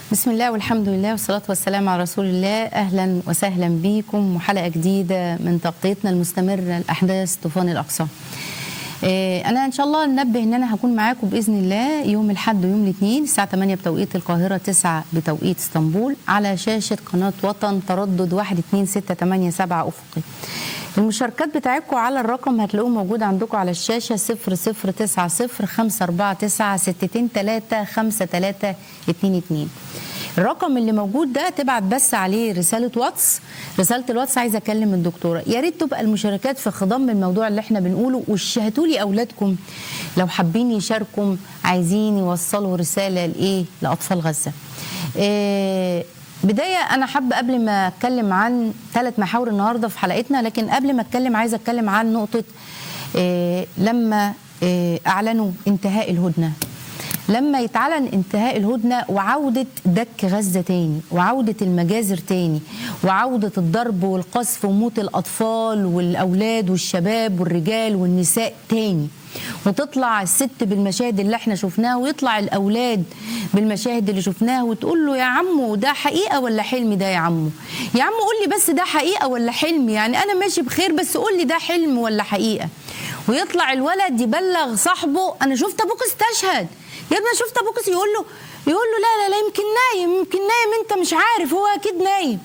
بسم الله والحمد لله والصلاة والسلام على رسول الله أهلا وسهلا بكم وحلقة جديدة من تغطيتنا المستمرة لأحداث طوفان الأقصى إيه، أنا إن شاء الله ننبه إن أنا هكون معاكم بإذن الله يوم الأحد ويوم الاثنين الساعة 8 بتوقيت القاهرة 9 بتوقيت اسطنبول على شاشة قناة وطن تردد 12687 أفقي المشاركات بتاعتكم على الرقم هتلاقوه موجود عندكم على الشاشة 0090 549 623 5322 الرقم اللي موجود ده تبعت بس عليه رسالة واتس رسالة الواتس عايزة أكلم الدكتورة يا ريت تبقى المشاركات في خضم الموضوع اللي احنا بنقوله وشهدوا لي أولادكم لو حابين يشاركوا عايزين يوصلوا رسالة لإيه لأطفال غزة إيه بداية أنا حابة قبل ما أتكلم عن ثلاث محاور النهاردة في حلقتنا لكن قبل ما أتكلم عايزة أتكلم عن نقطة إيه لما إيه أعلنوا انتهاء الهدنة لما يتعلن انتهاء الهدنة وعودة دك غزة تاني وعودة المجازر تاني وعودة الضرب والقذف وموت الأطفال والأولاد والشباب والرجال والنساء تاني وتطلع الست بالمشاهد اللي احنا شفناها ويطلع الأولاد بالمشاهد اللي شفناها وتقول له يا عمو ده حقيقة ولا حلم ده يا عمو يا عمو قول لي بس ده حقيقة ولا حلم يعني أنا ماشي بخير بس قول لي ده حلم ولا حقيقة ويطلع الولد يبلغ صاحبه أنا شفت أبوك استشهد يا ابني شفت ابوك يقول له يقول له لا لا لا يمكن نايم يمكن نايم انت مش عارف هو اكيد نايم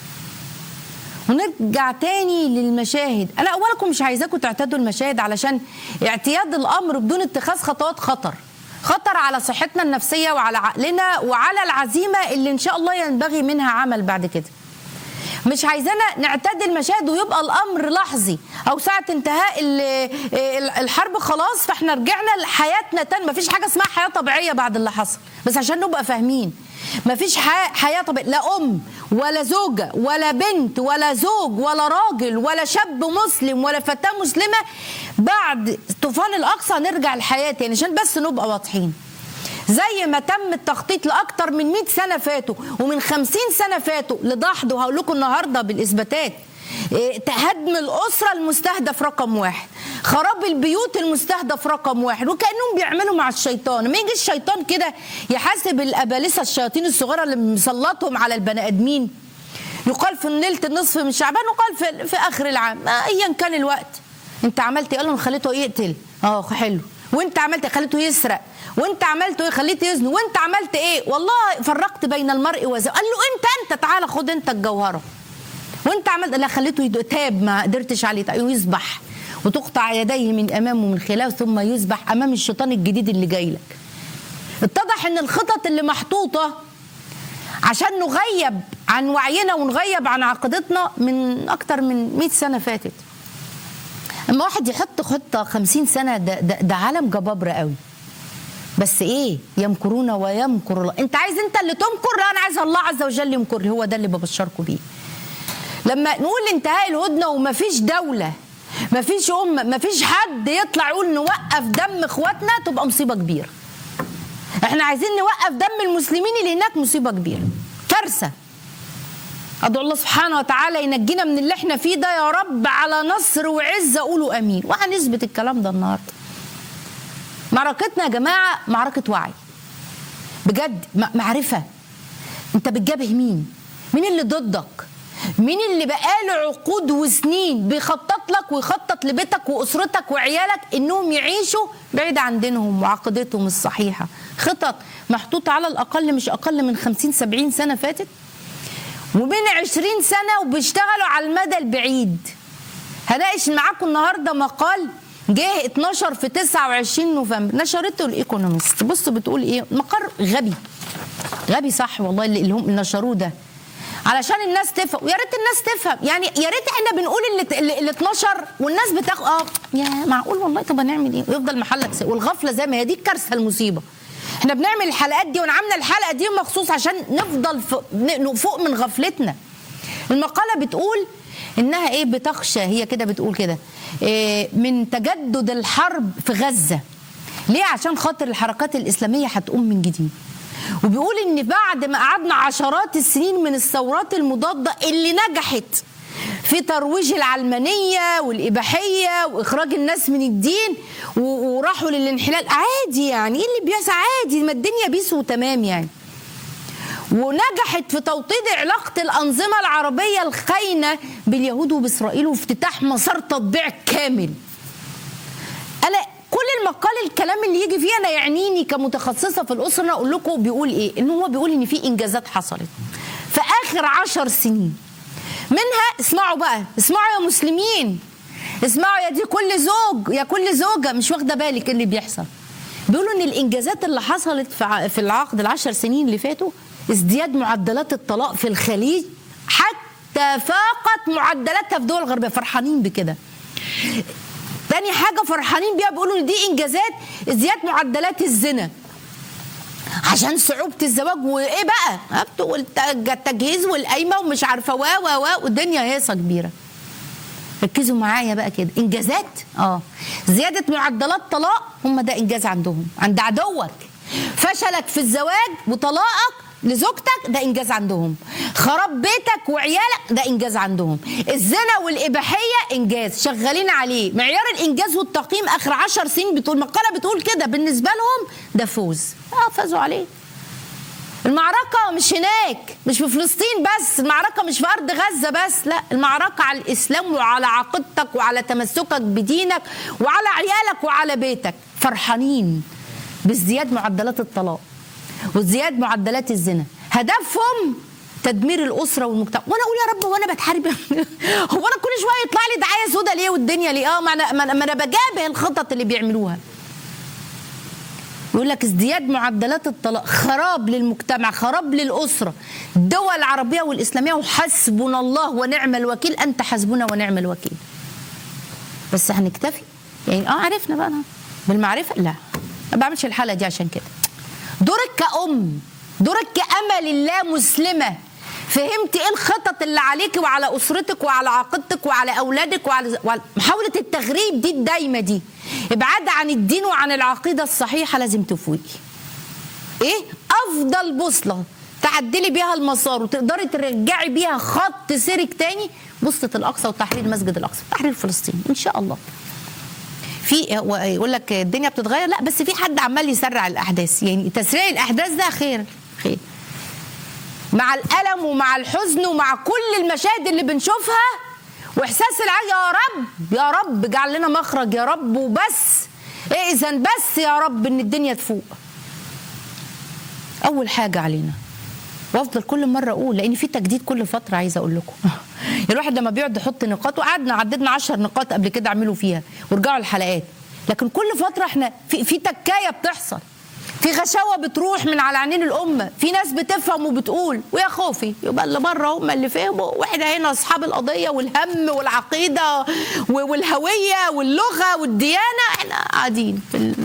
ونرجع تاني للمشاهد انا اولكم مش عايزاكم تعتادوا المشاهد علشان اعتياد الامر بدون اتخاذ خطوات خطر خطر على صحتنا النفسيه وعلى عقلنا وعلى العزيمه اللي ان شاء الله ينبغي منها عمل بعد كده مش عايزانا نعتاد المشاهد ويبقى الامر لحظي او ساعه انتهاء الحرب خلاص فاحنا رجعنا لحياتنا تاني مفيش حاجه اسمها حياه طبيعيه بعد اللي حصل بس عشان نبقى فاهمين مفيش حياه طبيعيه لا ام ولا زوجه ولا بنت ولا زوج ولا راجل ولا شاب مسلم ولا فتاه مسلمه بعد طوفان الاقصى نرجع لحياه تاني عشان بس نبقى واضحين زي ما تم التخطيط لاكتر من 100 سنه فاتوا ومن 50 سنه فاتوا لدحض وهقول لكم النهارده بالاثباتات هدم الاسره المستهدف رقم واحد خراب البيوت المستهدف رقم واحد وكانهم بيعملوا مع الشيطان ما يجي الشيطان كده يحاسب الابالسه الشياطين الصغيره اللي مسلطهم على البني ادمين يقال في ليله النصف من شعبان وقال في, في اخر العام ايا كان الوقت انت عملت ايه قال خليته يقتل اه حلو وانت عملت خليته يسرق وانت عملت ايه خليته يزني وانت عملت ايه والله فرقت بين المرء وزوجه قال له انت انت تعالى خد انت الجوهره وانت عملت لا خليته تاب ما قدرتش عليه ويسبح وتقطع يديه من امامه ومن خلافه ثم يسبح امام الشيطان الجديد اللي جاي لك اتضح ان الخطط اللي محطوطه عشان نغيب عن وعينا ونغيب عن عقيدتنا من اكتر من 100 سنه فاتت اما واحد يحط خطه 50 سنه ده, ده, ده عالم جبابره قوي بس ايه يمكرون ويمكر الله انت عايز انت اللي تمكر لا انا عايز الله عز وجل يمكر هو ده اللي ببشركم بيه لما نقول انتهاء الهدنه ومفيش دوله مفيش امه مفيش حد يطلع يقول نوقف دم اخواتنا تبقى مصيبه كبيره احنا عايزين نوقف دم المسلمين اللي هناك مصيبه كبيره كارثه ادعو الله سبحانه وتعالى ينجينا من اللي احنا فيه ده يا رب على نصر وعزه قولوا امين وهنثبت الكلام ده النهارده معركتنا يا جماعه معركه وعي بجد معرفه انت بتجابه مين مين اللي ضدك مين اللي بقاله عقود وسنين بيخطط لك ويخطط لبيتك واسرتك وعيالك انهم يعيشوا بعيد عن دينهم وعقيدتهم الصحيحه خطط محطوطه على الاقل مش اقل من 50 70 سنه فاتت ومن 20 سنه وبيشتغلوا على المدى البعيد هناقش معاكم النهارده مقال جه 12 في 29 نوفمبر نشرته الايكونومست بصوا بتقول ايه مقر غبي غبي صح والله اللي هم نشروه ده علشان الناس تفهم ويا ريت الناس تفهم يعني يا ريت احنا بنقول اللي, اللي اتنشر والناس بتاخد اه يا معقول والله طب هنعمل ايه ويفضل محلك والغفله زي ما هي دي الكارثه المصيبه احنا بنعمل الحلقات دي وعملنا الحلقه دي مخصوص عشان نفضل فوق من غفلتنا المقاله بتقول انها ايه بتخشى هي كده بتقول كده إيه من تجدد الحرب في غزه ليه عشان خاطر الحركات الاسلاميه هتقوم من جديد وبيقول ان بعد ما قعدنا عشرات السنين من الثورات المضاده اللي نجحت في ترويج العلمانيه والاباحيه واخراج الناس من الدين و- وراحوا للانحلال عادي يعني ايه اللي بيحصل عادي ما الدنيا بيس وتمام يعني ونجحت في توطيد علاقة الأنظمة العربية الخاينة باليهود وبإسرائيل وافتتاح مسار تطبيع كامل أنا كل المقال الكلام اللي يجي فيه أنا يعنيني كمتخصصة في الأسرة أنا أقول لكم بيقول إيه إن هو بيقول إن في إنجازات حصلت في آخر عشر سنين منها اسمعوا بقى اسمعوا يا مسلمين اسمعوا يا دي كل زوج يا كل زوجة مش واخدة بالك اللي بيحصل بيقولوا ان الانجازات اللي حصلت في ع- في العقد العشر سنين اللي فاتوا ازدياد معدلات الطلاق في الخليج حتى فاقت معدلاتها في دول غربيه فرحانين بكده تاني حاجه فرحانين بيها بيقولوا ان دي انجازات ازدياد معدلات الزنا عشان صعوبة الزواج وايه بقى؟ والت- التجهيز والقايمة ومش عارفة و و و والدنيا هيصة كبيرة. ركزوا معايا بقى كده انجازات اه زياده معدلات طلاق هم ده انجاز عندهم عند عدوك فشلك في الزواج وطلاقك لزوجتك ده انجاز عندهم خراب بيتك وعيالك ده انجاز عندهم الزنا والاباحيه انجاز شغالين عليه معيار الانجاز والتقييم اخر عشر سنين بتقول مقاله بتقول كده بالنسبه لهم ده فوز اه فازوا عليه المعركة مش هناك مش في فلسطين بس المعركة مش في أرض غزة بس لا المعركة على الإسلام وعلى عقيدتك وعلى تمسكك بدينك وعلى عيالك وعلى بيتك فرحانين بازدياد معدلات الطلاق وازدياد معدلات الزنا هدفهم تدمير الاسره والمجتمع وانا اقول يا رب هو انا بتحارب هو انا كل شويه يطلع لي دعايه سودا ليه والدنيا ليه اه ما انا ما أنا- ما انا بجابه الخطط اللي بيعملوها يقول لك ازدياد معدلات الطلاق خراب للمجتمع خراب للأسرة الدول العربية والإسلامية وحسبنا الله ونعم الوكيل أنت حسبنا ونعم الوكيل بس هنكتفي يعني اه عرفنا بقى بالمعرفة لا ما بعملش الحلقة دي عشان كده دورك كأم دورك كأمل الله مسلمة فهمت ايه الخطط اللي عليك وعلى اسرتك وعلى عقيدتك وعلى اولادك وعلى وعلى- محاوله التغريب دي الدايمه دي ابعاد عن الدين وعن العقيده الصحيحه لازم تفوقي ايه افضل بوصله تعدلي بيها المسار وتقدري ترجعي بيها خط سيرك تاني بوصله الاقصى وتحرير مسجد الاقصى تحرير فلسطين ان شاء الله في هو يقول لك الدنيا بتتغير لا بس في حد عمال يسرع الاحداث يعني تسريع الاحداث ده خير خير مع الالم ومع الحزن ومع كل المشاهد اللي بنشوفها واحساس العي يا رب يا رب اجعل لنا مخرج يا رب وبس اذا بس يا رب ان الدنيا تفوق اول حاجه علينا وافضل كل مره اقول لان في تجديد كل فتره عايزه اقول لكم الواحد لما بيقعد يحط نقاط وقعدنا عددنا 10 نقاط قبل كده اعملوا فيها ورجعوا الحلقات لكن كل فتره احنا في, في تكايه بتحصل في غشاوه بتروح من على عينين الامه في ناس بتفهم وبتقول ويا خوفي يبقى اللي بره هم اللي فهموا واحنا هنا اصحاب القضيه والهم والعقيده و- والهويه واللغه والديانه احنا قاعدين في ال...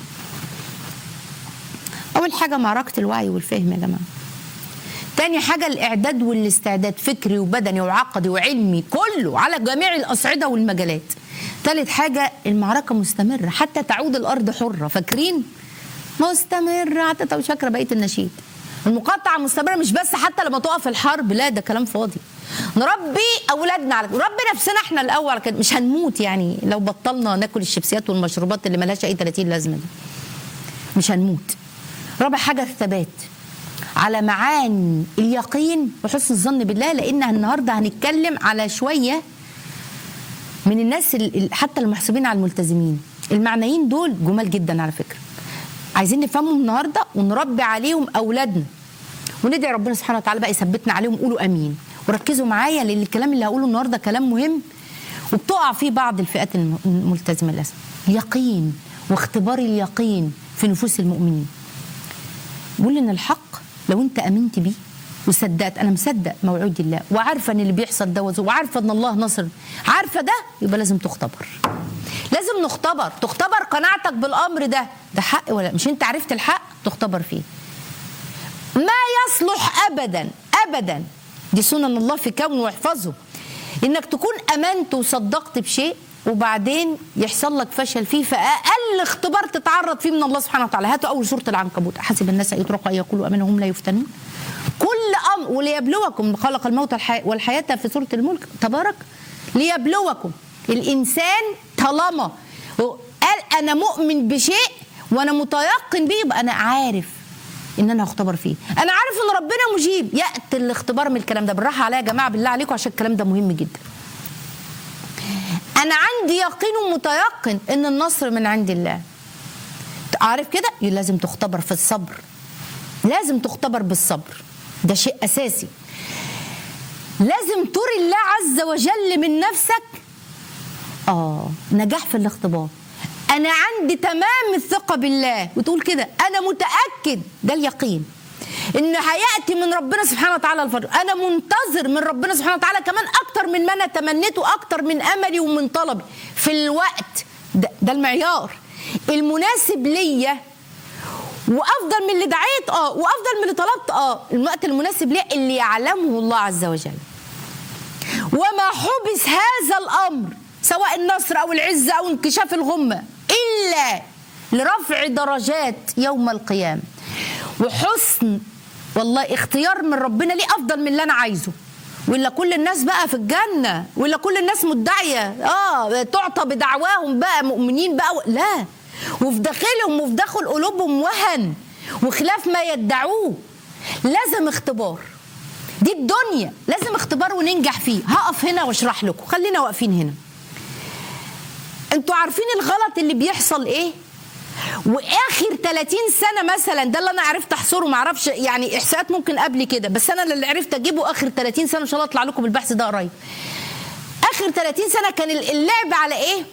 اول حاجه معركه الوعي والفهم يا جماعه تاني حاجة الإعداد والاستعداد فكري وبدني وعقدي وعلمي كله على جميع الأصعدة والمجالات تالت حاجة المعركة مستمرة حتى تعود الأرض حرة فاكرين؟ مستمرة حتى طب مش فاكرة بقية النشيد المقاطعة مستمرة مش بس حتى لما تقف الحرب لا ده كلام فاضي نربي أولادنا على نربي نفسنا احنا الأول على كده مش هنموت يعني لو بطلنا ناكل الشيبسيات والمشروبات اللي ملهاش أي 30 لازمة دي مش هنموت رابع حاجة الثبات على معاني اليقين وحسن الظن بالله لان النهارده هنتكلم على شويه من الناس ال- ال- حتى المحسوبين على الملتزمين المعنيين دول جمال جدا على فكره عايزين نفهمهم النهارده ونربي عليهم اولادنا وندعي ربنا سبحانه وتعالى بقى يثبتنا عليهم قولوا امين وركزوا معايا لان الكلام اللي هقوله النهارده كلام مهم وبتقع فيه بعض الفئات الم- الملتزمه للاسف يقين واختبار اليقين في نفوس المؤمنين بيقول ان الحق لو انت امنت بيه وصدقت انا مصدق موعود الله وعارفه ان اللي بيحصل ده وزو- وعارفه ان الله نصر عارفه ده يبقى لازم تختبر لازم نختبر تختبر قناعتك بالامر ده ده حق ولا مش انت عرفت الحق تختبر فيه ما يصلح ابدا ابدا دي سنن الله في كونه واحفظه انك تكون امنت وصدقت بشيء وبعدين يحصل لك فشل فيه فاقل اختبار تتعرض فيه من الله سبحانه وتعالى هاتوا اول سوره العنكبوت حسب الناس ان يتركوا ان يقولوا امنا هم لا يفتنون كل امر وليبلوكم خلق الموت والحي- والحياه في سوره الملك تبارك ليبلوكم الانسان طالما قال انا مؤمن بشيء وانا متيقن بيه يبقى انا عارف ان انا هختبر فيه انا عارف ان ربنا مجيب ياتي الاختبار من الكلام ده بالراحه عليا يا جماعه بالله عليكم عشان الكلام ده مهم جدا انا عندي يقين ومتيقن ان النصر من عند الله عارف كده لازم تختبر في الصبر لازم تختبر بالصبر ده شيء اساسي لازم تري الله عز وجل من نفسك اه نجاح في الاختبار انا عندي تمام الثقه بالله وتقول كده انا متاكد ده اليقين ان هياتي من ربنا سبحانه وتعالى الفرج انا منتظر من ربنا سبحانه وتعالى كمان اكتر من ما انا تمنيته اكتر من املي ومن طلبي في الوقت ده, ده المعيار المناسب ليا وافضل من اللي دعيت اه وافضل من اللي طلبت اه الوقت المناسب ليا اللي يعلمه الله عز وجل وما حبس هذا الامر سواء النصر او العزه او انكشاف الغمه الا لرفع درجات يوم القيامه وحسن والله اختيار من ربنا ليه افضل من اللي انا عايزه ولا كل الناس بقى في الجنه ولا كل الناس مدعيه اه تعطى بدعواهم بقى مؤمنين بقى و... لا وفي داخلهم وفي داخل قلوبهم وهن وخلاف ما يدعوه لازم اختبار دي الدنيا لازم اختبار وننجح فيه هقف هنا واشرح لكم خلينا واقفين هنا انتوا عارفين الغلط اللي بيحصل ايه واخر 30 سنه مثلا ده اللي انا عرفت احصره ما اعرفش يعني احصاءات ممكن قبل كده بس انا اللي عرفت اجيبه اخر 30 سنه ان شاء الله اطلع لكم بالبحث ده قريب اخر 30 سنه كان اللعب على ايه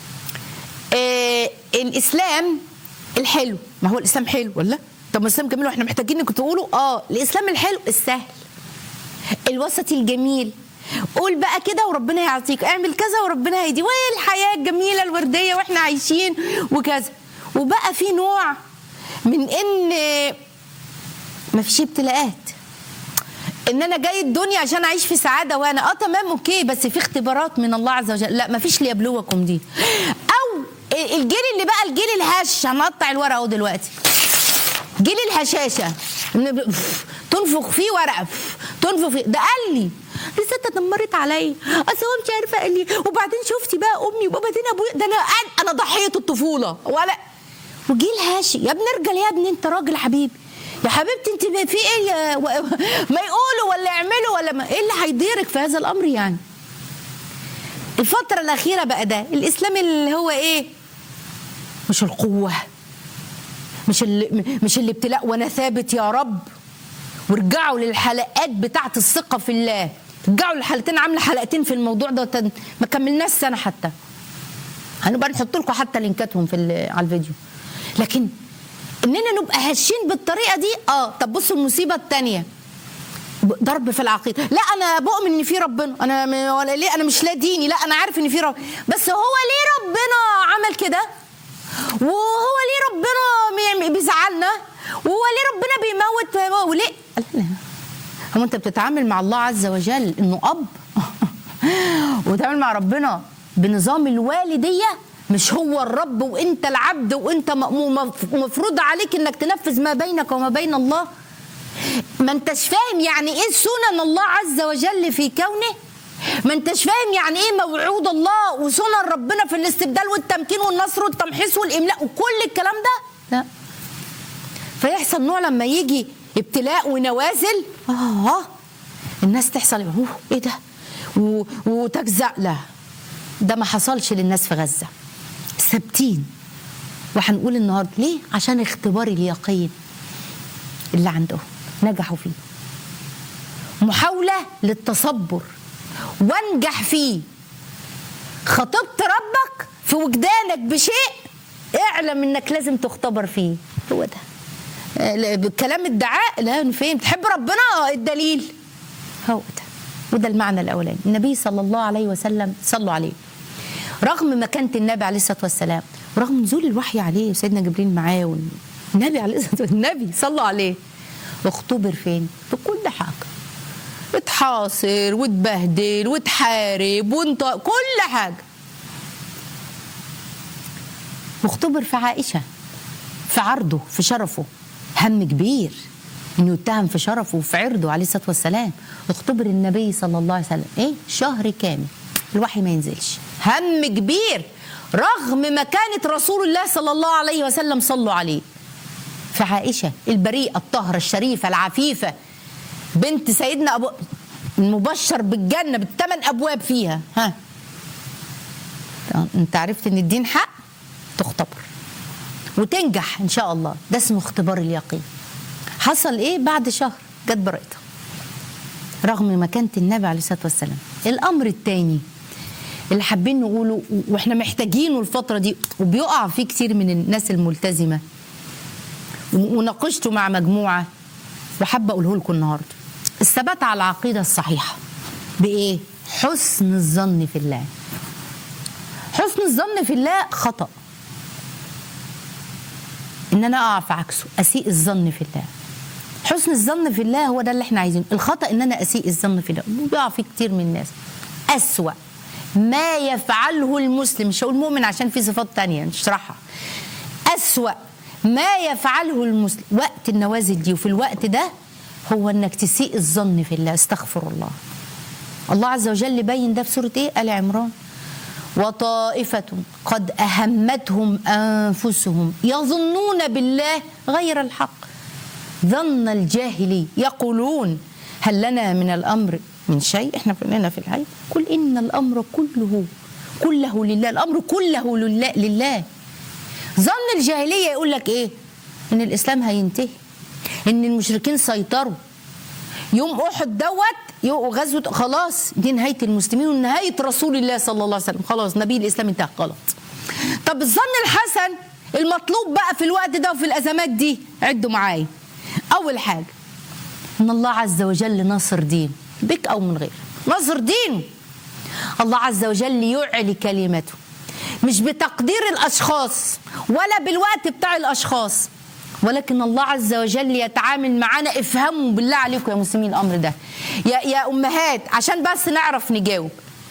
آه الاسلام الحلو ما هو الاسلام حلو ولا طب ما الاسلام جميل واحنا محتاجين انكم تقولوا اه الاسلام الحلو السهل الوسطي الجميل قول بقى كده وربنا يعطيك اعمل كذا وربنا هيدي والحياه الجميله الورديه واحنا عايشين وكذا وبقى في نوع من ان ما فيش ابتلاءات ان انا جاي الدنيا عشان اعيش في سعاده وانا اه تمام اوكي بس في اختبارات من الله عز وجل لا ما فيش ليبلوكم دي او الجيل اللي بقى الجيل الهش هنقطع الورقه اهو دلوقتي جيل الهشاشه تنفخ فيه ورقه تنفخ فيه ده قال لي لسه اتدمرت عليا اصل هو مش عارفه قال لي وبعدين شفتي بقى امي وبعدين ابويا ده انا انا ضحيه الطفوله ولا وجيل هاشي يا ابني ارجل يا ابني انت راجل حبيبي يا حبيبتي انت في ايه يا ما يقولوا ولا يعملوا ولا ما ايه اللي هيضيرك في هذا الامر يعني الفترة الأخيرة بقى ده الإسلام اللي هو إيه؟ مش القوة مش اللي مش الابتلاء وأنا ثابت يا رب وارجعوا للحلقات بتاعت الثقة في الله رجعوا للحلقتين عاملة حلقتين في الموضوع ده ما كملناش سنة حتى هنبقى نحط لكم حتى لينكاتهم في على الفيديو لكن اننا نبقى هشين بالطريقه دي اه طب بصوا المصيبه الثانيه ضرب في العقيده لا انا بؤمن ان في ربنا انا ولا ليه انا مش لا ديني لا انا عارف ان في رب بس هو ليه ربنا عمل كده وهو ليه ربنا بيزعلنا وهو ليه ربنا بيموت وليه لا هو انت بتتعامل مع الله عز وجل انه اب وتعامل مع ربنا بنظام الوالديه مش هو الرب وانت العبد وانت مفروض عليك انك تنفذ ما بينك وما بين الله ما انتش فاهم يعني ايه سنن الله عز وجل في كونه ما انتش فاهم يعني ايه موعود الله وسنن ربنا في الاستبدال والتمكين والنصر والتمحيص والاملاء وكل الكلام ده لا فيحصل نوع لما يجي ابتلاء ونوازل اه الناس تحصل اوه ايه ده وتجزع لا ده ما حصلش للناس في غزه ثابتين وهنقول النهارده ليه؟ عشان اختبار اليقين اللي عندهم نجحوا فيه. محاولة للتصبر وانجح فيه. خطبت ربك في وجدانك بشيء اعلم انك لازم تختبر فيه هو ده كلام الدعاء لا فين تحب ربنا الدليل هو ده وده المعنى الاولاني النبي صلى الله عليه وسلم صلوا عليه رغم مكانة النبي عليه الصلاة والسلام ورغم نزول الوحي عليه وسيدنا جبريل معاه والنبي عليه الصلاة والسلام النبي صلوا عليه واختبر فين؟ في كل حاجة اتحاصر واتبهدل واتحارب وانت كل حاجة واختبر في عائشة في عرضه في شرفه هم كبير انه يتهم في شرفه وفي عرضه عليه الصلاه والسلام اختبر النبي صلى الله عليه وسلم ايه شهر كامل الوحي ما ينزلش هم كبير رغم مكانة رسول الله صلى الله عليه وسلم صلوا عليه في عائشه البريئه الطاهره الشريفه العفيفه بنت سيدنا ابو المبشر بالجنه بالثمان ابواب فيها ها انت عرفت ان الدين حق تختبر وتنجح ان شاء الله ده اسمه اختبار اليقين حصل ايه بعد شهر جت براءتها رغم مكانه النبي عليه الصلاه والسلام الامر الثاني اللي حابين نقوله واحنا محتاجينه الفتره دي وبيقع فيه كتير من الناس الملتزمه وناقشته مع مجموعه وحابه اقوله لكم النهارده الثبات على العقيده الصحيحه بايه حسن الظن في الله حسن الظن في الله خطأ ان انا اقع في عكسه اسيء الظن في الله حسن الظن في الله هو ده اللي احنا عايزينه الخطأ ان انا اسيء الظن في الله وبيقع فيه كتير من الناس أسوأ ما يفعله المسلم مش هقول مؤمن عشان في صفات تانية نشرحها أسوأ ما يفعله المسلم وقت النوازل دي وفي الوقت ده هو انك تسيء الظن في الله استغفر الله الله عز وجل بين ده في سورة ايه آل عمران وطائفة قد أهمتهم أنفسهم يظنون بالله غير الحق ظن الجاهلي يقولون هل لنا من الأمر من شيء احنا كلنا في الحي قل إن الأمر كله كله لله الأمر كله لله, لله. ظن الجاهلية يقول لك إيه إن الإسلام هينتهي إن المشركين سيطروا يوم أحد دوت غزوة خلاص دي نهاية المسلمين ونهاية رسول الله صلى الله عليه وسلم خلاص نبي الإسلام انتهى غلط طب الظن الحسن المطلوب بقى في الوقت ده وفي الأزمات دي عدوا معايا أول حاجة إن الله عز وجل نصر دين بك أو من غيرك نصر دين الله عز وجل يعلي كلمته مش بتقدير الأشخاص ولا بالوقت بتاع الأشخاص ولكن الله عز وجل يتعامل معانا افهموا بالله عليكم يا مسلمين الامر ده يا يا امهات عشان بس نعرف نجاوب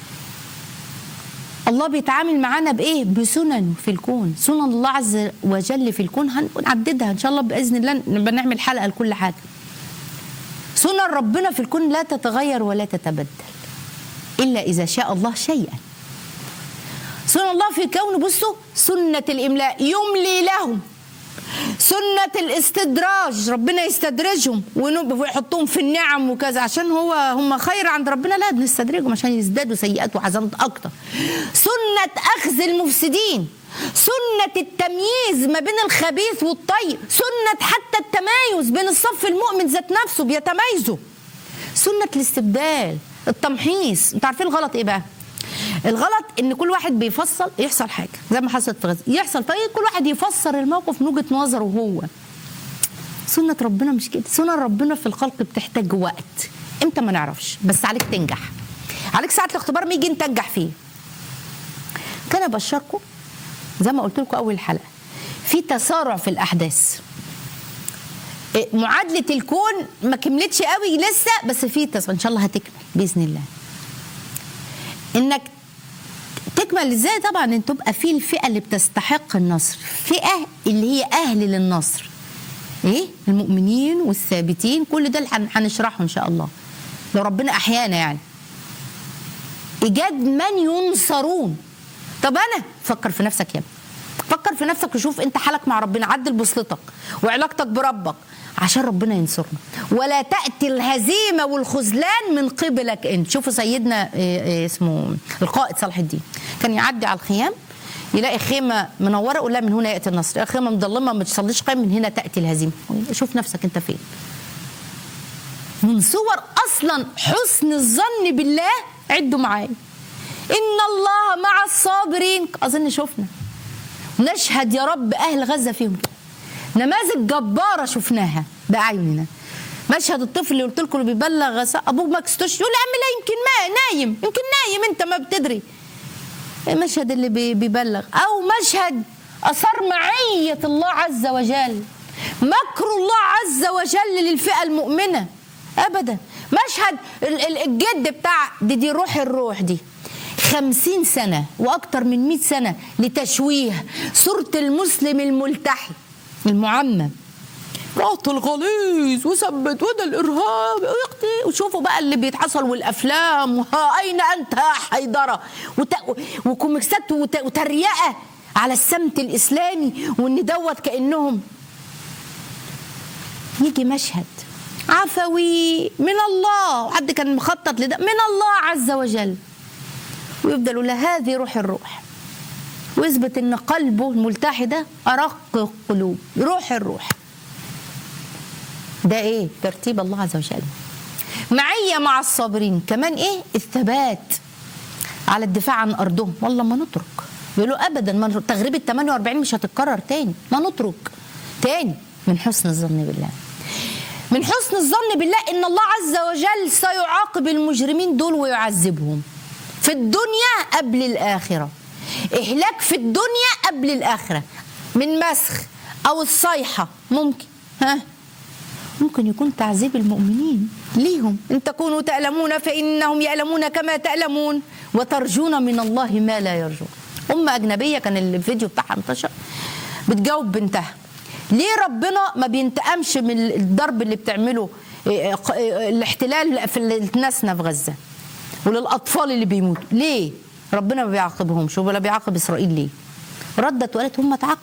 الله بيتعامل معانا بايه بسنن في الكون سنن الله عز وجل في الكون هنعددها ان شاء الله باذن الله نبقى نعمل حلقه لكل حاجه سنن ربنا في الكون لا تتغير ولا تتبدل الا اذا شاء الله شيئا سنن الله في الكون بصوا سنه الاملاء يملي لهم سنة الاستدراج ربنا يستدرجهم ويحطهم في النعم وكذا عشان هو هم خير عند ربنا لا بنستدرجهم عشان يزدادوا سيئات وحسنات أكتر سنة أخذ المفسدين سنة التمييز ما بين الخبيث والطيب سنة حتى التمايز بين الصف المؤمن ذات نفسه بيتميزوا سنة الاستبدال التمحيص انتوا عارفين الغلط ايه بقى الغلط ان كل واحد بيفصل يحصل حاجه زي ما حصلت في غزه يحصل طيب كل واحد يفسر الموقف من وجهه نظره هو سنه ربنا مش كده سنن ربنا في الخلق بتحتاج وقت امتى ما نعرفش بس عليك تنجح عليك ساعه الاختبار ما يجي تنجح فيه كان ابشركم زي ما قلت لكم اول حلقه في تسارع في الاحداث معادله الكون ما كملتش قوي لسه بس في تسارع ان شاء الله هتكمل باذن الله انك تكمل ازاي طبعا ان تبقى في الفئه اللي بتستحق النصر فئه اللي هي اهل للنصر ايه المؤمنين والثابتين كل ده اللي هنشرحه ان شاء الله لو ربنا احيانا يعني ايجاد من ينصرون طب انا فكر في نفسك يا ابني فكر في نفسك وشوف انت حالك مع ربنا عدل بوصلتك وعلاقتك بربك عشان ربنا ينصرنا ولا تأتي الهزيمة والخذلان من قبلك انت شوفوا سيدنا اسمه القائد صلاح الدين كان يعدي على الخيام يلاقي خيمة منورة يقول لا من هنا يأتي النصر خيمة مظلمة ما تصليش قيام من هنا تأتي الهزيمة شوف نفسك انت فين من صور أصلا حسن الظن بالله عدوا معايا إن الله مع الصابرين أظن شفنا نشهد يا رب أهل غزة فيهم نماذج جبارة شفناها بأعيننا مشهد الطفل اللي قلت لكم اللي بيبلغ ابوه ما كستوش يقول يا عم لا يمكن ما نايم يمكن نايم انت ما بتدري المشهد اللي بيبلغ او مشهد اثار معيه الله عز وجل مكر الله عز وجل للفئه المؤمنه ابدا مشهد الجد بتاع دي, دي روح الروح دي خمسين سنة وأكثر من مئة سنة لتشويه صورة المسلم الملتحي المعمم رأت الغليظ وثبت وده الارهاب يا اختي وشوفوا بقى اللي بيتحصل والافلام وها اين انت يا حيدره وت... وكوميكسات وت... وتريقه على السمت الاسلامي وان دوت كانهم يجي مشهد عفوي من الله وحد كان مخطط لده من الله عز وجل ويفضل يقول لها هذه روح الروح ويثبت ان قلبه الملتحي ده ارق القلوب روح الروح ده ايه ترتيب الله عز وجل معية مع الصابرين كمان ايه الثبات على الدفاع عن ارضهم والله ما نترك بيقولوا ابدا ما نترك. تغريبة 48 مش هتتكرر تاني ما نترك تاني من حسن الظن بالله من حسن الظن بالله ان الله عز وجل سيعاقب المجرمين دول ويعذبهم في الدنيا قبل الاخره اهلاك في الدنيا قبل الاخره من مسخ او الصيحه ممكن ها ممكن يكون تعذيب المؤمنين ليهم ان تكونوا تألمون فإنهم يألمون كما تألمون وترجون من الله ما لا يرجون أم أجنبية كان الفيديو بتاعها انتشر بتجاوب بنتها ليه ربنا ما بينتقمش من الضرب اللي بتعمله الاحتلال في ناسنا في غزة وللأطفال اللي بيموتوا ليه ربنا ما بيعاقبهمش ولا بيعاقب إسرائيل ليه ردت وقالت هم تعاقبوا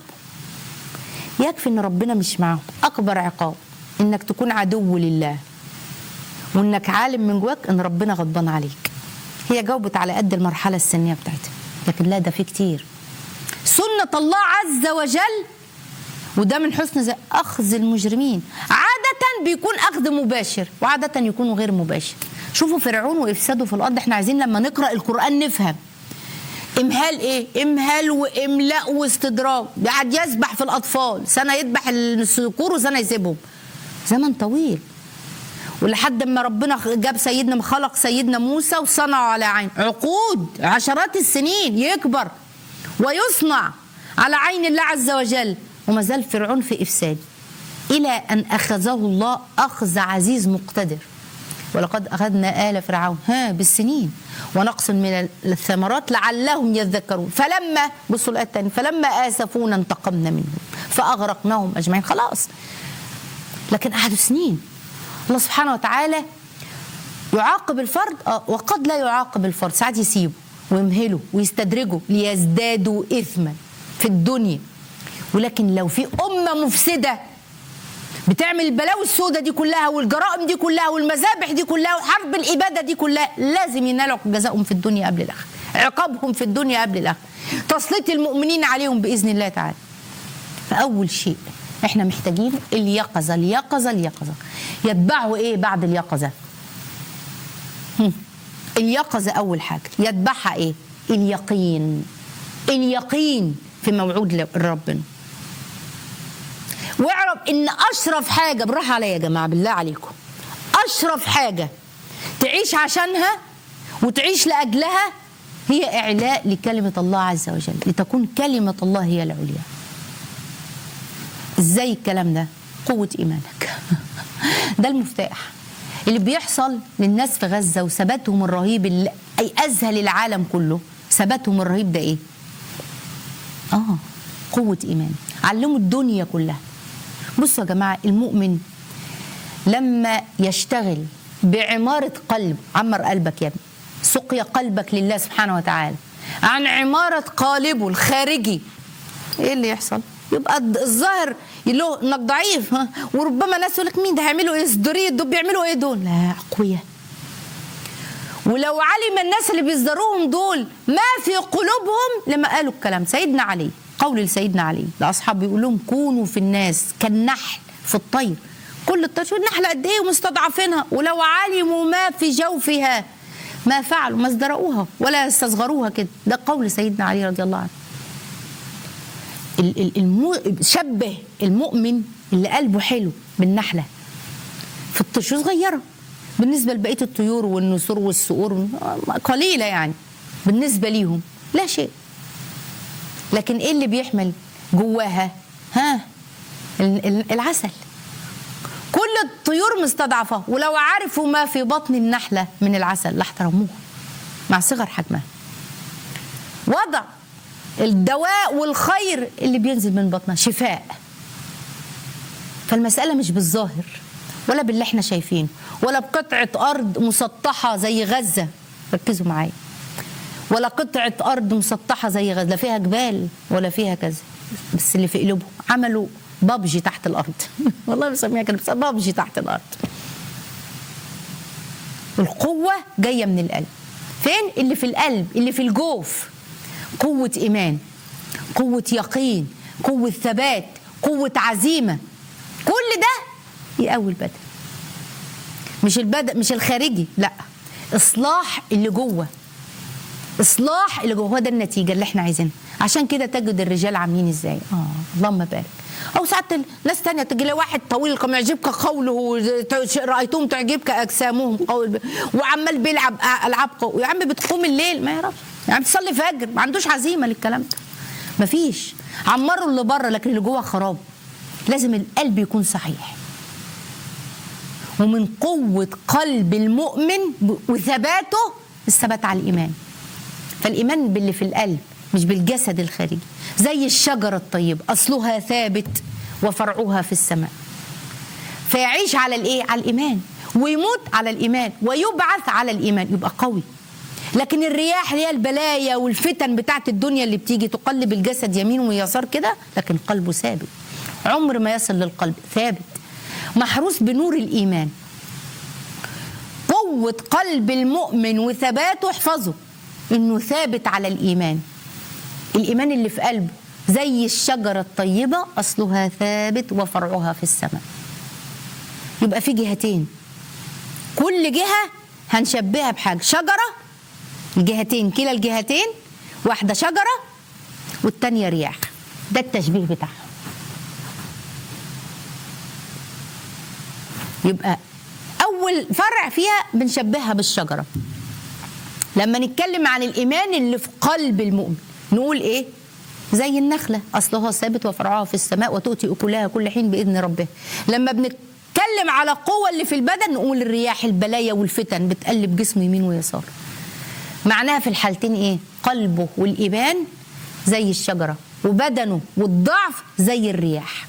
يكفي ان ربنا مش معاهم اكبر عقاب انك تكون عدو لله وانك عالم من جواك ان ربنا غضبان عليك هي جاوبت على قد المرحله السنيه بتاعتها لكن لا ده في كتير سنه الله عز وجل وده من حسن زي اخذ المجرمين عاده بيكون اخذ مباشر وعاده يكون غير مباشر شوفوا فرعون وافساده في الارض احنا عايزين لما نقرا القران نفهم امهال ايه امهال واملاء واستدراج قاعد يسبح في الاطفال سنه يذبح الذكور وسنه يسيبهم زمن طويل ولحد ما ربنا جاب سيدنا خلق سيدنا موسى وصنعه على عين عقود عشرات السنين يكبر ويصنع على عين الله عز وجل وما زال فرعون في افساد الى ان اخذه الله اخذ عزيز مقتدر ولقد اخذنا ال فرعون ها بالسنين ونقص من الثمرات لعلهم يذكرون فلما بصوا الايه الثانيه فلما اسفونا انتقمنا منهم فاغرقناهم اجمعين خلاص لكن قعدوا سنين الله سبحانه وتعالى يعاقب الفرد آه وقد لا يعاقب الفرد ساعات يسيبه ويمهله ويستدرجه ليزدادوا اثما في الدنيا ولكن لو في امه مفسده بتعمل البلاوي السوداء دي كلها والجرائم دي كلها والمذابح دي كلها وحرب الاباده دي كلها لازم ينالوا جزاؤهم في الدنيا قبل الاخره عقابهم في الدنيا قبل الاخره تسليط المؤمنين عليهم باذن الله تعالى فاول شيء احنا محتاجين اليقظه اليقظه اليقظه يتبعه ايه بعد اليقظه اليقظه اول حاجه يتبعها ايه اليقين اليقين في موعود ربنا واعرف ان اشرف حاجه بالراحه عليا يا جماعه بالله عليكم اشرف حاجه تعيش عشانها وتعيش لاجلها هي اعلاء لكلمه الله عز وجل لتكون كلمه الله هي العليا ازاي الكلام ده قوه ايمانك ده المفتاح اللي بيحصل للناس في غزه وثباتهم الرهيب اللي اي اذهل العالم كله ثباتهم الرهيب ده ايه اه قوه ايمان علموا الدنيا كلها بصوا يا جماعه المؤمن لما يشتغل بعماره قلب عمر قلبك يا ابني سقي قلبك لله سبحانه وتعالى عن عماره قالبه الخارجي ايه اللي يحصل يبقى الظاهر له انك ضعيف ها وربما ناس يقول لك مين ده هيعملوا ايه ازدريه دول بيعملوا ايه دول لا اقوياء ولو علم الناس اللي بيصدروهم دول ما في قلوبهم لما قالوا الكلام سيدنا علي قول لسيدنا علي لاصحابه بيقول لهم كونوا في الناس كالنحل في الطير كل الطير شوف النحله قد ايه ومستضعفينها ولو علموا ما في جوفها ما فعلوا ما ازدرؤوها ولا استصغروها كده ده قول سيدنا علي رضي الله عنه المو... شبه المؤمن اللي قلبه حلو بالنحله في الطيور صغيره بالنسبه لبقيه الطيور والنسور والصقور قليله يعني بالنسبه ليهم لا شيء لكن ايه اللي بيحمل جواها ها العسل كل الطيور مستضعفة ولو عرفوا ما في بطن النحلة من العسل لاحترموها مع صغر حجمها وضع الدواء والخير اللي بينزل من بطنها شفاء فالمسألة مش بالظاهر ولا باللي احنا شايفينه ولا بقطعة أرض مسطحة زي غزة ركزوا معايا ولا قطعة أرض مسطحة زي غزة لا فيها جبال ولا فيها كذا بس اللي في قلوبهم عملوا بابجي تحت الارض والله بسميها كده بس بابجي تحت الارض القوه جايه من القلب فين اللي في القلب اللي في الجوف قوه ايمان قوه يقين قوه ثبات قوه عزيمه كل ده يقوي البدن مش البدن مش الخارجي لا اصلاح اللي جوه اصلاح اللي جوه هو ده النتيجه اللي احنا عايزينها عشان كده تجد الرجال عاملين ازاي اه اللهم بارك او ساعات ناس تانية تجي لي واحد طويل كما يعجبك قوله رايتهم تعجبك اجسامهم قول وعمال بيلعب العاب قوة يا عم بتقوم الليل ما يعرفش يا عم تصلي فجر ما عندوش عزيمه للكلام ده مفيش عمروا اللي بره لكن اللي جوه خراب لازم القلب يكون صحيح ومن قوة قلب المؤمن وثباته الثبات على الإيمان فالإيمان باللي في القلب مش بالجسد الخارجي زي الشجرة الطيبة أصلها ثابت وفرعها في السماء فيعيش على الإيه؟ على الإيمان ويموت على الإيمان ويبعث على الإيمان يبقى قوي لكن الرياح اللي هي البلايا والفتن بتاعت الدنيا اللي بتيجي تقلب الجسد يمين ويسار كده لكن قلبه ثابت عمر ما يصل للقلب ثابت محروس بنور الإيمان قوة قلب المؤمن وثباته احفظه إنه ثابت على الإيمان الإيمان اللي في قلبه زي الشجرة الطيبة أصلها ثابت وفرعها في السماء يبقى في جهتين كل جهة هنشبهها بحاجة شجرة الجهتين كلا الجهتين واحدة شجرة والتانية رياح ده التشبيه بتاعها يبقى اول فرع فيها بنشبهها بالشجره لما نتكلم عن الايمان اللي في قلب المؤمن نقول ايه زي النخله اصلها ثابت وفرعها في السماء وتؤتي اكلها كل حين باذن ربها لما بنتكلم على القوه اللي في البدن نقول الرياح البلايا والفتن بتقلب جسمه يمين ويسار معناها في الحالتين ايه قلبه والايمان زي الشجره وبدنه والضعف زي الرياح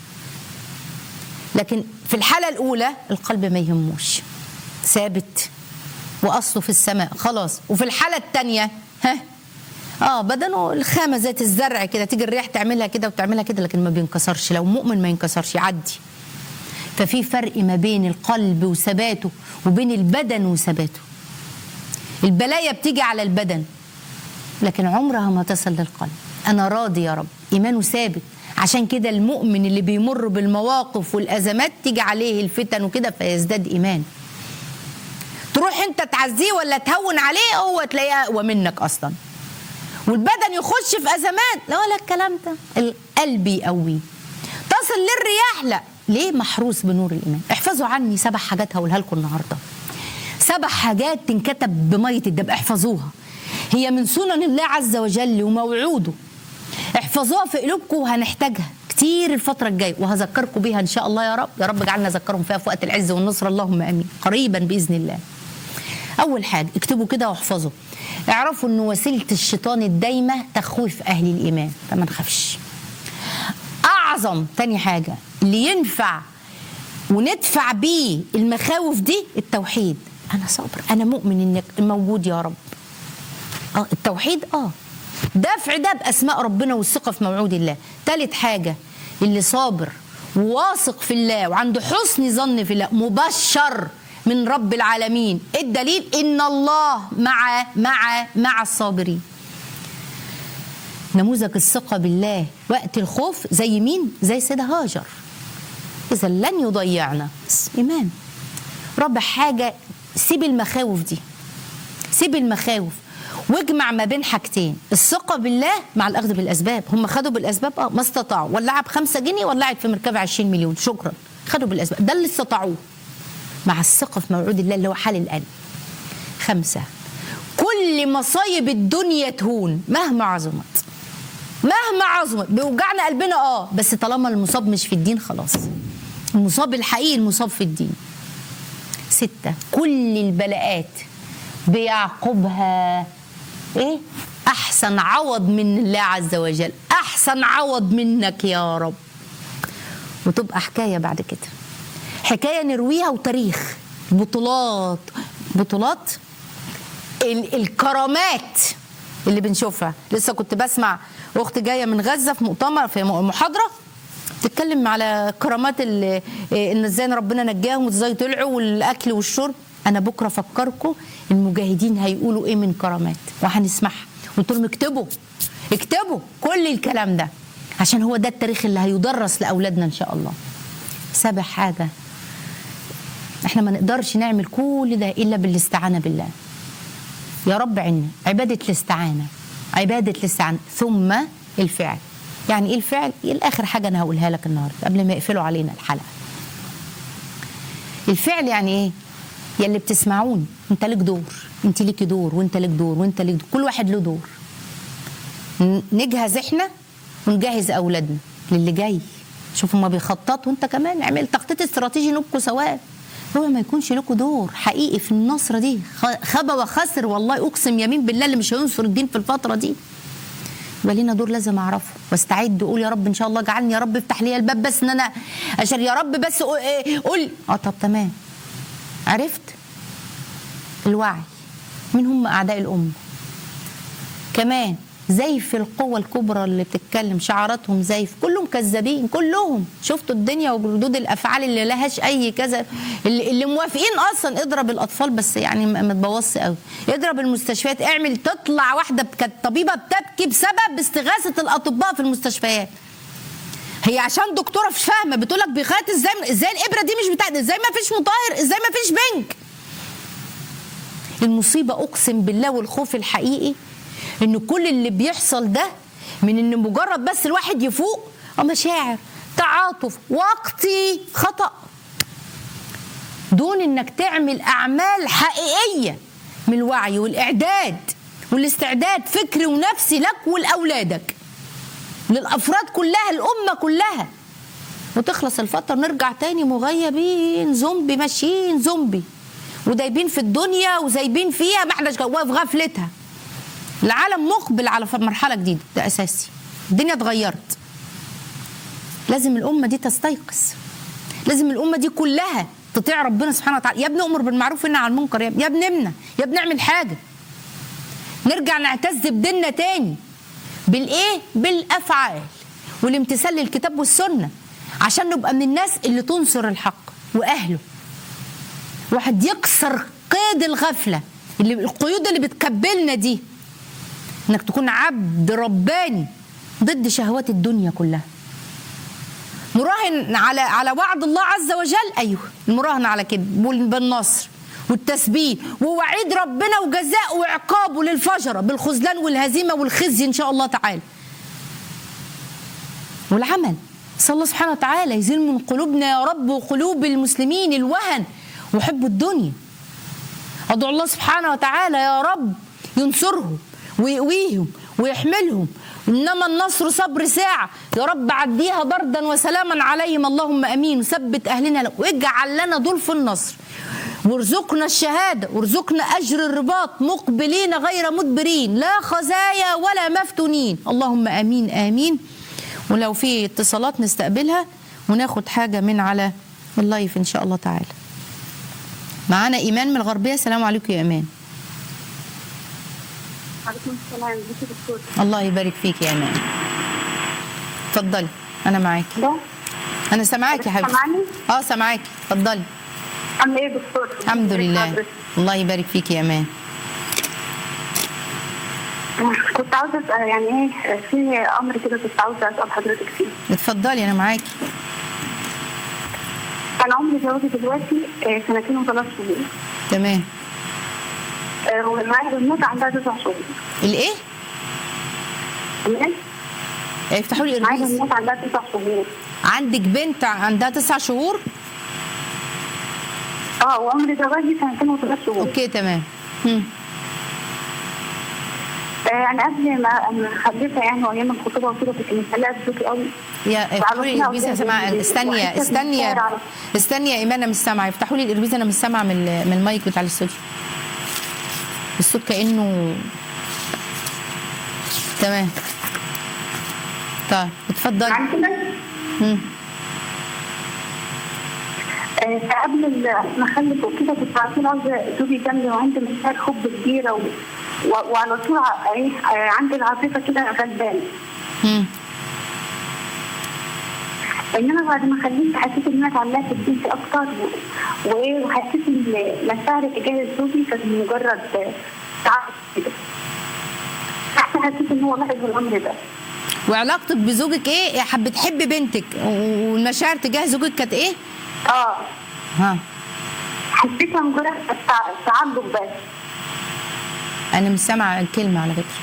لكن في الحالة الأولى القلب ما يهموش ثابت وأصله في السماء خلاص وفي الحالة الثانية ها اه بدنه الخامة ذات الزرع كده تيجي الريح تعملها كده وتعملها كده لكن ما بينكسرش لو مؤمن ما ينكسرش يعدي ففي فرق ما بين القلب وثباته وبين البدن وثباته البلايا بتيجي على البدن لكن عمرها ما تصل للقلب انا راضي يا رب ايمانه ثابت عشان كده المؤمن اللي بيمر بالمواقف والازمات تيجي عليه الفتن وكده فيزداد ايمان تروح انت تعزيه ولا تهون عليه هو تلاقيه اقوى منك اصلا والبدن يخش في ازمات لا ولا الكلام ده القلب يقويه تصل للرياح لا ليه محروس بنور الايمان احفظوا عني سبع حاجات هقولها لكم النهارده سبع حاجات تنكتب بميه الدب احفظوها هي من سنن الله عز وجل وموعوده احفظوها في قلوبكم وهنحتاجها كتير الفترة الجاية وهذكركم بيها إن شاء الله يا رب يا رب اجعلنا نذكرهم فيها في وقت العز والنصر اللهم آمين قريبا بإذن الله أول حاجة اكتبوا كده واحفظوا اعرفوا إن وسيلة الشيطان الدايمة تخويف أهل الإيمان فما نخافش أعظم تاني حاجة اللي ينفع وندفع بيه المخاوف دي التوحيد أنا صابر أنا مؤمن إنك موجود يا رب اه التوحيد اه دفع ده باسماء ربنا والثقه في موعود الله ثالث حاجه اللي صابر وواثق في الله وعنده حسن ظن في الله مبشر من رب العالمين الدليل ان الله مع مع مع الصابرين نموذج الثقة بالله وقت الخوف زي مين؟ زي سيدة هاجر إذا لن يضيعنا بس إيمان رابع حاجة سيب المخاوف دي سيب المخاوف واجمع ما بين حاجتين الثقة بالله مع الأخذ بالأسباب هم خدوا بالأسباب اه ما استطاعوا ولعب خمسة جنيه ولعت في مركبة 20 مليون شكرا خدوا بالأسباب ده اللي استطاعوه مع الثقة في موعود الله اللي هو حال القلب خمسة كل مصايب الدنيا تهون مهما عظمت مهما عظمت بيوجعنا قلبنا اه بس طالما المصاب مش في الدين خلاص المصاب الحقيقي المصاب في الدين ستة كل البلاءات بيعقبها ايه احسن عوض من الله عز وجل احسن عوض منك يا رب وتبقى حكايه بعد كده حكايه نرويها وتاريخ بطولات بطولات ال- الكرامات اللي بنشوفها لسه كنت بسمع اخت جايه من غزه في مؤتمر في محاضره بتتكلم على كرامات ال- إيه، ان ازاي ربنا نجاهم وازاي طلعوا والاكل والشرب انا بكره افكركم المجاهدين هيقولوا ايه من كرامات وهنسمعها قلت لهم اكتبوا اكتبوا كل الكلام ده عشان هو ده التاريخ اللي هيدرس لاولادنا ان شاء الله سابع حاجه احنا ما نقدرش نعمل كل ده الا بالاستعانه بالله يا رب عنا عباده الاستعانه عباده الاستعانه ثم الفعل يعني ايه الفعل الاخر حاجه انا هقولها لك النهارده قبل ما يقفلوا علينا الحلقه الفعل يعني ايه يا اللي بتسمعوني انت لك دور انت ليكي دور وانت لك دور وانت لك دور كل واحد له دور ن- نجهز احنا ونجهز اولادنا للي جاي شوفوا ما بيخططوا وانت كمان اعمل تخطيط استراتيجي نبكوا سواء هو ما يكونش لكم دور حقيقي في النصره دي خ- خبى وخسر والله اقسم يمين بالله اللي مش هينصر الدين في الفتره دي يبقى لينا دور لازم اعرفه واستعد اقول يا رب ان شاء الله اجعلني يا رب افتح لي الباب بس ان انا عشان يا رب بس قول- إيه، قول اه طب تمام عرفت الوعي من هم اعداء الامه كمان زيف القوة الكبرى اللي بتتكلم شعاراتهم زيف كلهم كذابين كلهم شفتوا الدنيا وردود الافعال اللي لهاش اي كذا اللي, اللي موافقين اصلا اضرب الاطفال بس يعني ما ما تبوظش قوي اضرب المستشفيات اعمل تطلع واحده كانت طبيبه بتبكي بسبب استغاثه الاطباء في المستشفيات هي عشان دكتوره مش فاهمه بتقول لك بيخيط ازاي ازاي الابره دي مش بتاعت ازاي ما فيش مطهر ازاي ما فيش بنك المصيبة أقسم بالله والخوف الحقيقي إن كل اللي بيحصل ده من إن مجرد بس الواحد يفوق آه مشاعر تعاطف وقتي خطأ دون إنك تعمل أعمال حقيقية من الوعي والإعداد والاستعداد فكري ونفسي لك ولأولادك للأفراد كلها الأمة كلها وتخلص الفترة نرجع تاني مغيبين زومبي ماشيين زومبي ودايبين في الدنيا وزايبين فيها ما احناش جواها في غفلتها العالم مقبل على ف- مرحلة جديدة ده أساسي الدنيا اتغيرت لازم الأمة دي تستيقظ لازم الأمة دي كلها تطيع ربنا سبحانه وتعالى يا ابني أمر بالمعروف ونهى عن المنكر يا ابني يا ابني امنع يا ابني اعمل حاجة نرجع نعتز بديننا تاني بالايه بالافعال والامتثال للكتاب والسنه عشان نبقى من الناس اللي تنصر الحق واهله واحد يكسر قيد الغفله اللي القيود اللي بتكبلنا دي انك تكون عبد رباني ضد شهوات الدنيا كلها مراهن على على وعد الله عز وجل ايوه المراهنه على كده بال- بالنصر والتثبيت ووعيد ربنا وجزاء وعقابه للفجره بالخذلان والهزيمه والخزي ان شاء الله تعالى والعمل صلى الله سبحانه وتعالى يزيل من قلوبنا يا رب وقلوب المسلمين الوهن وحب الدنيا ادعو الله سبحانه وتعالى يا رب ينصرهم ويقويهم ويحملهم انما النصر صبر ساعه يا رب عديها بردا وسلاما عليهم اللهم امين وثبت اهلنا لك واجعل لنا دول في النصر وارزقنا الشهاده وارزقنا اجر الرباط مقبلين غير مدبرين لا خزايا ولا مفتونين اللهم امين امين ولو في اتصالات نستقبلها وناخد حاجه من على اللايف ان شاء الله تعالى معانا ايمان من الغربيه السلام عليكم يا ايمان عليكم السلام ازيك يا دكتور الله يبارك فيك يا ايمان اتفضلي انا معاكي ده انا سامعاكي يا حبيبتي سامعني؟ اه سامعاكي اتفضلي عامله ايه يا دكتور الحمد ازيك لله حضرتك؟ الله يبارك فيك يا ايمان كنت عاوزه اسال يعني ايه في امر كده كنت عاوزه اسال حضرتك فيه اتفضلي انا معاكي انا عمري زوجي دلوقتي آه، سنتين وثلاث شهور تمام آه، ومعايا بنوت عندها تسع شهور الايه تمام افتحوا لي معايا الاربيز بنوت عندها تسع شهور عندك بنت عندها تسع شهور اه وعمري زواجي سنتين وثلاث شهور اوكي تمام مم. آه، يعني قبل ما ما خلفها يعني وايام الخطوبه وكده كنت مخليها تشوفي قوي يا افتحوا لي وعرفنا الاربيز انا أولادي سامعه اللي- استني وحتة استني من الشارع. استني يا ايمان انا مش سامعه افتحوا لي الاربيز انا مش سامعه من ال- من المايك بتاع الاستوديو الصوت كانه تمام طيب اتفضلي يعني كده مم. آه، فقبل ال- ما اخلف وكده كنت على طول عاوزه زوجي جنبي وعندي مشاعر حب كبيره و... و... وعلى طول ع- ايه آه، عندي العاطفه كده غلبانه مم. انما بعد ما خلفت حسيت ان انا اتعلقت ببنتي اكتر و- وايه وحسيت ان مشاعري تجاه زوجي كانت مجرد تعاطف كده حتى حسيت ان هو لاحظ الامر ده وعلاقتك بزوجك ايه حب بتحب بنتك والمشاعر تجاه زوجك كانت ايه اه ها حسيتها مجرد تع- تعلق بس انا مش سامعه الكلمه على فكره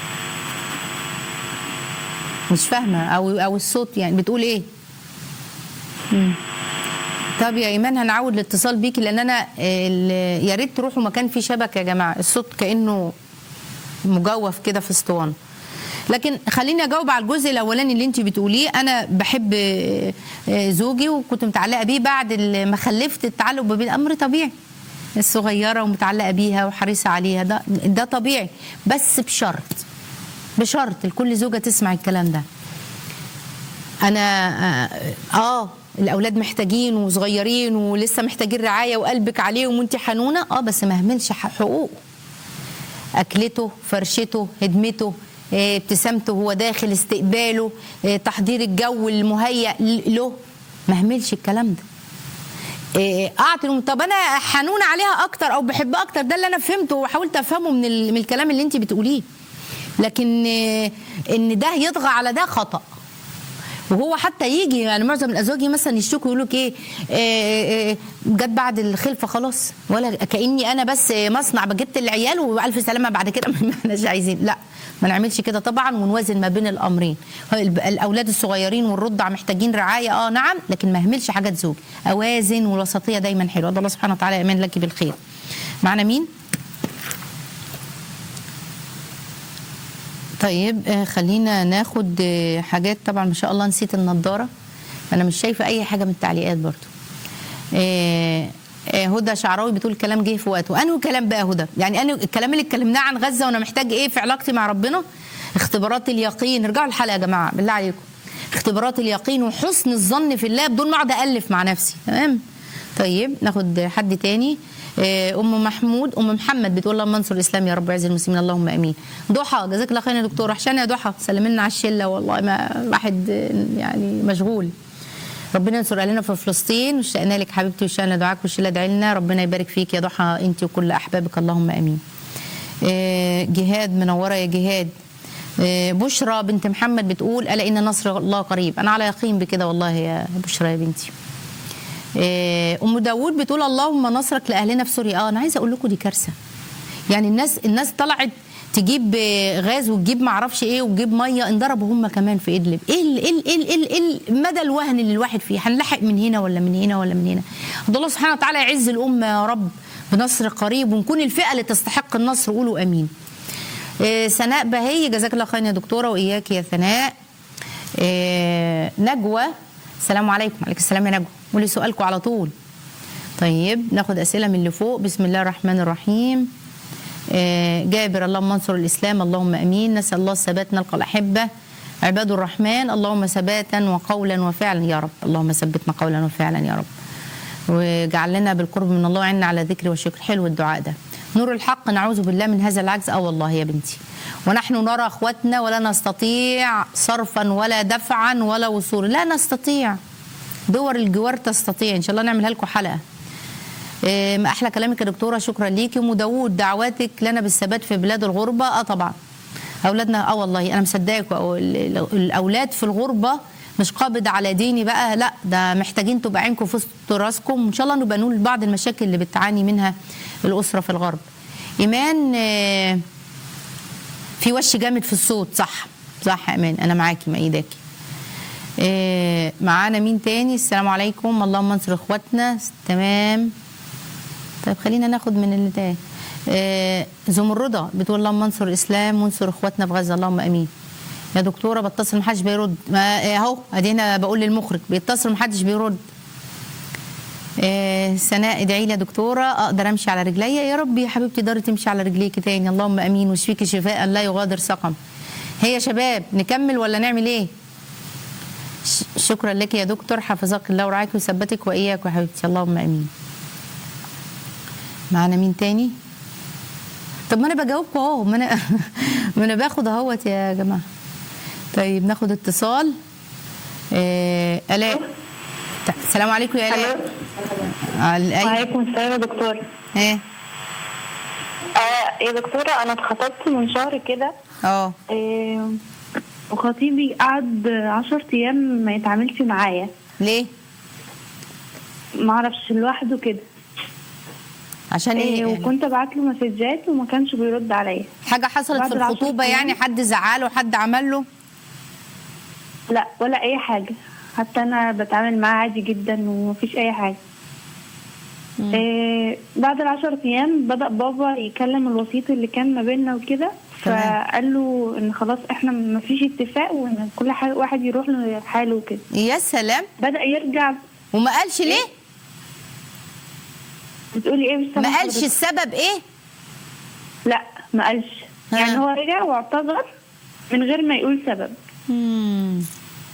مش فاهمه او او الصوت يعني بتقول ايه مم. طب يا ايمان هنعود الاتصال بيكي لان انا ال- يا ريت تروحوا مكان فيه شبكه يا جماعه الصوت كانه مجوف كده في اسطوانه لكن خليني اجاوب على الجزء الاولاني اللي انت بتقوليه انا بحب آه، آه، زوجي وكنت متعلقه بيه بعد ال- ما خلفت التعلق بيه امر طبيعي الصغيره ومتعلقه بيها وحريصه عليها ده ده طبيعي بس بشرط بشرط لكل زوجه تسمع الكلام ده انا اه, آه الاولاد محتاجين وصغيرين ولسه محتاجين رعايه وقلبك عليهم وانت حنونه اه بس ما اهملش ح- حقوقه اكلته فرشته هدمته آه، ابتسامته هو داخل استقباله آه، تحضير الجو المهيأ ل- له ما اهملش الكلام ده آه، اعطي لهم طب انا حنون عليها اكتر او بحبها اكتر ده اللي انا فهمته وحاولت افهمه من ال- من الكلام اللي انت بتقوليه لكن آه، ان ده يطغى على ده خطأ وهو حتى يجي يعني معظم الازواج مثلا يشتكوا يقولوا لك ايه آه، آه، جت بعد الخلفه خلاص ولا كاني انا بس مصنع جبت العيال والف سلامه بعد كده ما احناش عايزين لا ما نعملش كده طبعا ونوازن ما بين الامرين هو الب- الاولاد الصغيرين والرضع محتاجين رعايه اه نعم لكن ما اهملش حاجات زوج اوازن والوسطيه دايما حلوه ده الله سبحانه وتعالى يامن لك بالخير معنا مين طيب آه، خلينا ناخد آه، حاجات طبعا ما شاء الله نسيت النضاره انا مش شايفه اي حاجه من التعليقات برضو آه، آه، هدى شعراوي بتقول كلام جه في وقته انه كلام بقى هدى يعني انا الكلام اللي اتكلمناه عن غزه وانا محتاج ايه في علاقتي مع ربنا اختبارات اليقين ارجعوا الحلقه يا جماعه بالله عليكم اختبارات اليقين وحسن الظن في الله بدون ما اقعد الف مع نفسي تمام طيب ناخد حد تاني آه، ام محمود ام محمد بتقول اللهم انصر الاسلام يا رب وعز المسلمين اللهم امين ضحى جزاك الله خير يا دكتور وحشاني يا ضحى سلم لنا على الشله والله ما واحد آه، يعني مشغول ربنا ينصر اهلنا في فلسطين واشتقنا لك حبيبتي واشتقنا دعاك والشله ادعي لنا ربنا يبارك فيك يا ضحى انت وكل احبابك اللهم امين آه، جهاد منوره يا جهاد آه، بشرى بنت محمد بتقول الا ان نصر الله قريب انا على يقين بكده والله يا بشرى يا بنتي آه، ام داوود بتقول اللهم نصرك لاهلنا في سوريا اه انا عايزه اقول لكم دي كارثه يعني الناس الناس طلعت تجيب آه، غاز وتجيب معرفش ايه وتجيب ميه انضربوا هم كمان في ادلب ايه ال- ايه ال- ايه ال- ايه ال- ايه ال- مدى الوهن اللي الواحد فيه هنلحق من هنا ولا من هنا ولا من هنا ده الله سبحانه وتعالى يعز الامه يا رب بنصر قريب ونكون الفئه اللي تستحق النصر قولوا امين آه، سناء بهي جزاك الله خير يا دكتوره واياك يا ثناء آه، نجوى السلام عليكم عليكم السلام يا نجوى قولي سؤالكم على طول طيب ناخد اسئله من اللي فوق بسم الله الرحمن الرحيم آه، جابر اللهم انصر الاسلام اللهم امين نسال الله الثبات نلقى الاحبه عباد الرحمن اللهم ثباتا وقولا وفعلا يا رب اللهم ثبتنا قولا وفعلا يا رب وجعل لنا بالقرب من الله وعنا على ذكر والشكر حلو الدعاء ده نور الحق نعوذ بالله من هذا العجز اه والله يا بنتي ونحن نرى اخواتنا ولا نستطيع صرفا ولا دفعا ولا وصول لا نستطيع دول الجوار تستطيع ان شاء الله نعملها لكم حلقه إيه، ما احلى كلامك يا دكتوره شكرا ليكي ام داوود دعواتك لنا بالثبات في بلاد الغربه اه طبعا اولادنا اه والله انا مصدقك وأو- ال- ال- الاولاد في الغربه مش قابض على ديني بقى لا ده محتاجين تبقى عينكم في وسط راسكم وان شاء الله نبقى نقول بعض المشاكل اللي بتعاني منها الاسره في الغرب ايمان آه، في وش جامد في الصوت صح صح يا ايمان انا معاكي مأيداكي آه، معانا مين تاني السلام عليكم اللهم انصر اخواتنا تمام طيب خلينا ناخد من اللي تاني آه، زمردة بتقول اللهم انصر الاسلام وانصر اخواتنا في غزه اللهم امين يا دكتوره بتصل محدش بيرد ما آه، اهو ادينا بقول للمخرج بيتصل محدش بيرد آه، سناء ادعي لي يا دكتوره اقدر امشي على رجليا يا رب يا حبيبتي تقدري تمشي على رجليكي تاني اللهم امين واشفيكي شفاء لا يغادر سقم هي يا شباب نكمل ولا نعمل ايه ش- شكرا لك يا دكتور حفظك الله ورعاك ويثبتك واياك يا حبيبتي اللهم امين معانا مين تاني طب ما انا بجاوبكم اهو ما انا ما انا باخد اهوت يا جماعه طيب ناخد اتصال آه، الاء طيب، السلام عليكم يا الو الاء آه، أي- وعليكم السلام يا دكتور ايه آه يا دكتورة أنا اتخطبت من شهر كده اه آه وخطيبي قعد عشر أيام ما يتعاملش معايا ليه معرفش لوحده كده عشان آه ايه وكنت ابعت له مسجات وما كانش بيرد عليا حاجه حصلت بعد في العشر الخطوبه أيام. يعني حد زعله حد عمل له لا ولا أي حاجة حتى أنا بتعامل معاه عادي جدا ومفيش أي حاجة آه بعد العشر أيام بدأ بابا يكلم الوسيط اللي كان ما بيننا وكده تمام. فقال له ان خلاص احنا مفيش اتفاق وان كل حاجة واحد يروح لحاله وكده يا سلام بدأ يرجع وما قالش ليه بتقولي ايه مش سامعة ما قالش حضرتك؟ السبب ايه لا ما قالش ها. يعني هو رجع واعتذر من غير ما يقول سبب مم.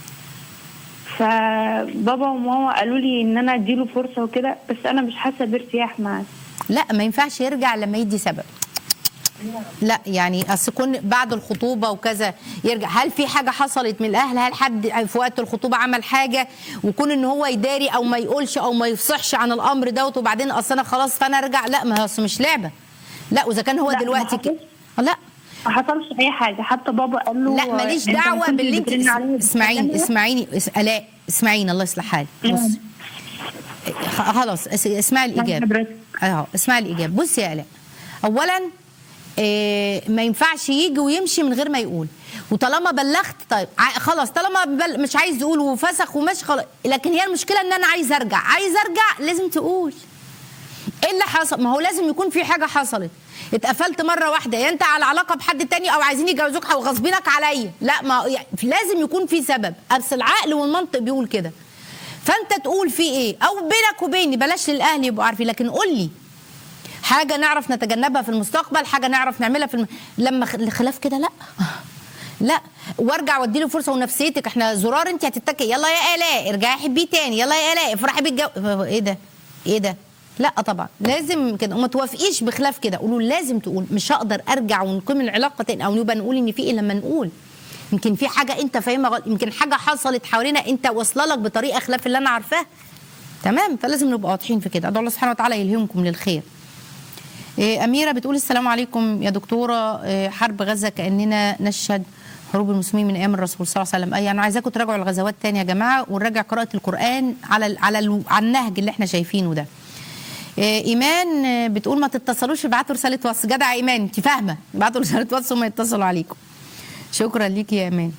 فبابا وماما قالوا لي ان انا اديله فرصه وكده بس انا مش حاسه بارتياح معاه لا ما ينفعش يرجع لما يدي سبب لا يعني اصل كون بعد الخطوبه وكذا يرجع هل في حاجه حصلت من الاهل هل حد في وقت الخطوبه عمل حاجه وكون ان هو يداري او ما يقولش او ما يفصحش عن الامر دوت وبعدين اصل انا خلاص فانا ارجع لا ما هو أصل مش لعبه لا واذا كان هو لا، ما دلوقتي كده لا ما حصلش اي حاجه حتى بابا قال له لا ماليش أنت ما دعوه كنتش باللي انت بترن عليا اسمعيني بتكلمني؟ اسمعيني اس- الاء اسمعيني الله يصلح حالك بص نعم. خ- خلاص اس- اسمعي الاجابه حضرتك. اهو اسمعي الاجابه بصي يا الاء اولا إيه ما ينفعش يجي ويمشي من غير ما يقول وطالما بلغت طيب ع- خلاص طالما بل مش عايز يقول وفسخ وماشي خلاص لكن هي المشكله ان انا عايز ارجع عايز ارجع لازم تقول ايه اللي حصل ما هو لازم يكون في حاجه حصلت اتقفلت مره واحده يا انت على علاقه بحد تاني او عايزين يجوزوك او غصبينك عليا لا ما يعني لازم يكون في سبب بس العقل والمنطق بيقول كده فانت تقول في ايه او بينك وبيني بلاش للاهل يبقوا عارفين لكن قول لي حاجه نعرف نتجنبها في المستقبل حاجه نعرف نعملها في الم... لما خ- الخلاف كده لا لا وارجع وادي له فرصه ونفسيتك احنا زرار انت هتتكي يلا يا الاء ارجعي حبيه تاني يلا يا الاء افرحي بالجو ايه ده ايه ده لا طبعا لازم كده وما توافقيش بخلاف كده قولوا لازم تقول مش هقدر ارجع ونقيم العلاقه تاني او نبقى نقول ان في ايه لما نقول يمكن في حاجه انت فاهمها غلط يمكن حاجه حصلت حوالينا انت واصله لك بطريقه خلاف اللي انا عارفاها تمام فلازم نبقى واضحين في كده ادعو الله سبحانه وتعالى يلهمكم للخير إيه، أميرة بتقول السلام عليكم يا دكتورة إيه، حرب غزة كأننا نشهد حروب المسلمين من أيام الرسول صلى الله عليه وسلم أي أنا عايزاكم تراجعوا الغزوات تاني يا جماعة ونراجع قراءة القرآن على ال- على ال- على النهج اللي احنا شايفينه ده إيه، إيمان آه، بتقول ما تتصلوش ابعتوا رسالة واتس جدع إيمان أنت فاهمة ابعتوا رسالة واتس وما يتصلوا عليكم شكرا ليكي يا إيمان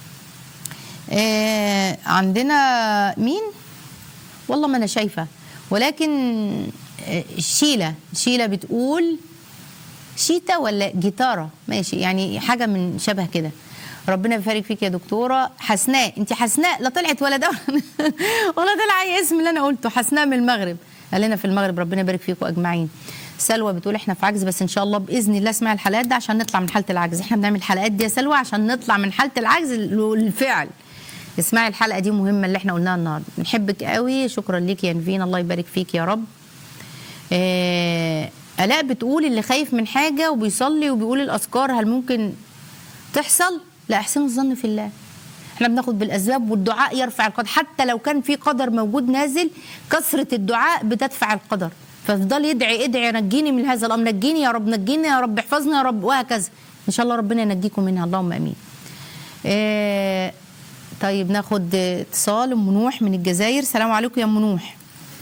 إيه، عندنا مين والله ما انا شايفه ولكن آه، شيله شيله بتقول شيتا ولا جيتاره ماشي يعني حاجه من شبه كده ربنا يبارك فيك يا دكتوره حسناء انت حسناء لا طلعت ولا ده ولا طلع اي اسم اللي انا قلته حسناء من المغرب قال لنا في المغرب ربنا يبارك فيكم اجمعين سلوى بتقول احنا في عجز بس ان شاء الله باذن الله اسمع الحلقات ده عشان نطلع من حاله العجز احنا بنعمل الحلقات دي يا سلوى عشان نطلع من حاله العجز للفعل اسمعي الحلقه دي مهمه اللي احنا قلناها النهارده بنحبك قوي شكرا ليك يا نفين الله يبارك فيك يا رب آه، الاء بتقول اللي خايف من حاجه وبيصلي وبيقول الاذكار هل ممكن تحصل لا احسنوا الظن في الله احنا بناخد بالاسباب والدعاء يرفع القدر حتى لو كان في قدر موجود نازل كثره الدعاء بتدفع القدر فافضل يدعي ادعي نجيني من هذا الامر نجيني يا رب نجيني يا رب احفظني يا رب وهكذا ان شاء الله ربنا ينجيكم منها اللهم امين آه، طيب ناخد اتصال ام نوح من الجزائر السلام عليكم يا ام نوح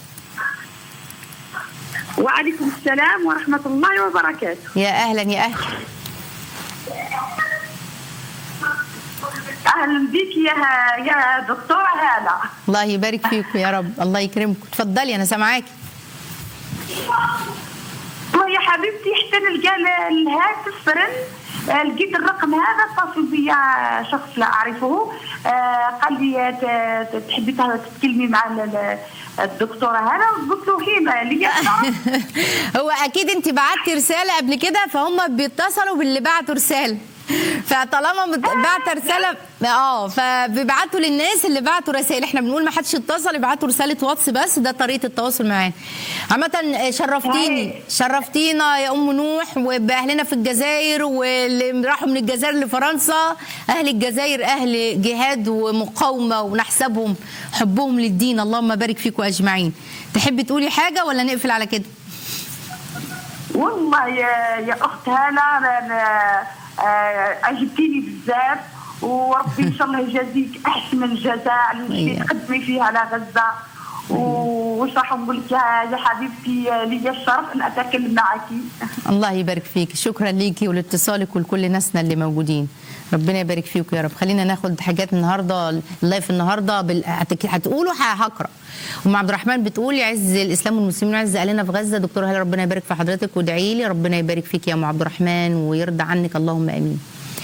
وعليكم السلام ورحمة الله وبركاته يا اهلا يا اهلا أهلا بك يا يا دكتورة هالة الله يبارك فيكم يا رب الله يكرمكم اتفضلي انا سامعاكي ويا حبيبتي حتى نلقى ال- الهاتف رن آه، لقيت الرقم هذا اتصل بيا شخص لا أعرفه آه، قال لي ت- ت- تحبي تتكلمي مع ال- ال- الدكتورة هالة قلت له هنا اللي هو اكيد انت بعتي رساله قبل كده فهم بيتصلوا باللي بعتوا رساله فطالما مت- بعت رساله اه فبيبعتوا للناس اللي بعتوا رسائل احنا بنقول ما حدش اتصل يبعتوا رساله واتس بس ده طريقه التواصل معانا عامه آه، شرفتيني شرفتينا يا ام نوح وباهلنا في الجزائر واللي راحوا من الجزائر لفرنسا اهل الجزائر اهل جهاد ومقاومه ونحسبهم حبهم للدين اللهم بارك فيكم اجمعين تحبي تقولي حاجه ولا نقفل على كده والله يا يا اخت هاله أنا- آه، عجبتيني بزاف وربي ان شاء الله يجازيك احسن الجزاء اللي إياك. تقدمي فيه على غزه وش راح نقول لك يا يا حبيبتي لي الشرف ان اتكلم معك الله يبارك فيك شكرا ليكي ولاتصالك ولكل ناسنا اللي موجودين ربنا يبارك فيكم يا رب خلينا ناخد حاجات النهارده اللايف النهارده بال... هتك- هتقولوا ه- هقرا ام عبد الرحمن بتقول يعز الاسلام والمسلمين ويعز اهلنا في غزه دكتور هلا ربنا يبارك في حضرتك وادعي لي ربنا يبارك فيك يا ام عبد الرحمن ويرضى عنك اللهم امين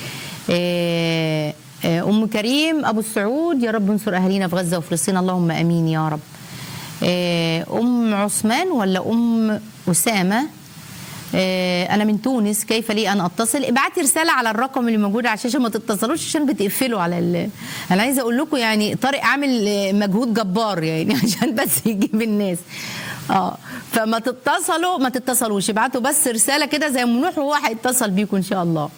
آه، آه، ام كريم ابو السعود يا رب انصر اهالينا في غزه وفلسطين اللهم امين يا رب آه، ام عثمان ولا ام اسامه آه، انا من تونس كيف لي ان اتصل ابعتي رساله على الرقم اللي موجود على الشاشه ما تتصلوش عشان بتقفلوا على ال... انا عايزه اقول لكم يعني طارق عامل آه، مجهود جبار يعني عشان بس يجيب الناس اه فما تتصلوا ما تتصلوش ابعتوا بس رساله كده زي منوح وهو هيتصل بيكم ان شاء الله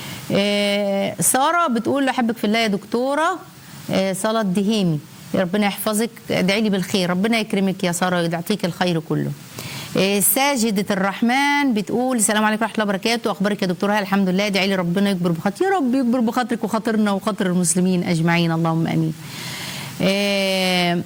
آه، ساره بتقول احبك في الله يا دكتوره آه، صلاه دهيمي ربنا يحفظك ادعي لي بالخير ربنا يكرمك يا ساره يعطيك الخير كله آه، ساجدة الرحمن بتقول السلام عليكم ورحمة الله وبركاته أخبارك يا دكتورة الحمد لله ادعي لي ربنا يكبر بخاطري يا رب يكبر بخاطرك وخاطرنا وخاطر المسلمين أجمعين اللهم آمين آه،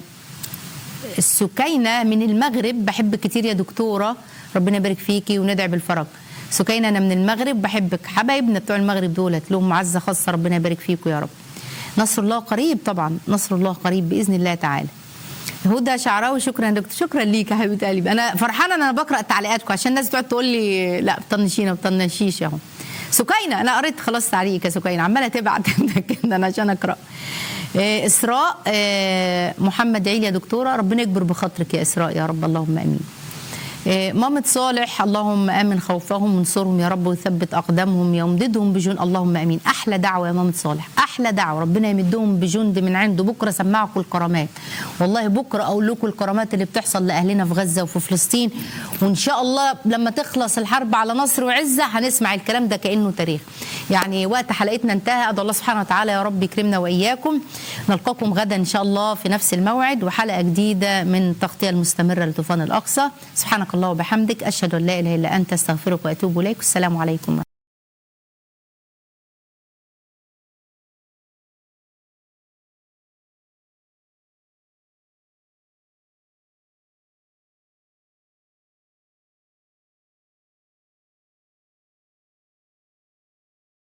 السكينة من المغرب بحبك كتير يا دكتورة ربنا يبارك فيكي وندعي بالفرج سكينة أنا من المغرب بحبك حبايبنا بتوع المغرب دولت لهم معزة خاصة ربنا يبارك فيكم يا رب نصر الله قريب طبعا نصر الله قريب بإذن الله تعالى هدى شعراوي شكرا يا دكتور شكرا ليك يا حبيبه قلبي انا فرحانه ان انا بقرا تعليقاتكم عشان الناس تقعد تقول لي لا بطنشينا بطنشيش اهو سكينه انا قريت خلاص تعليقك يا سكينه عماله تبعت كده انا عشان اقرا آه، اسراء آه، محمد عيل يا دكتوره ربنا يكبر بخاطرك يا اسراء يا رب اللهم امين آه، مامة صالح اللهم امن خوفهم وانصرهم يا رب وثبت اقدامهم يمددهم بجند اللهم امين احلى دعوه يا مامة صالح احلى دعوه ربنا يمدهم بجند من عنده بكره سمعكم الكرامات والله بكره اقول لكم الكرامات اللي بتحصل لاهلنا في غزه وفي فلسطين وان شاء الله لما تخلص الحرب على نصر وعزه هنسمع الكلام ده كانه تاريخ يعني وقت حلقتنا انتهى ادعو الله سبحانه وتعالى يا رب يكرمنا واياكم نلقاكم غدا ان شاء الله في نفس الموعد وحلقه جديده من تغطيه المستمره لطوفان الاقصى سبحانك الله وبحمدك اشهد ان لا اله الا انت استغفرك واتوب اليك السلام عليكم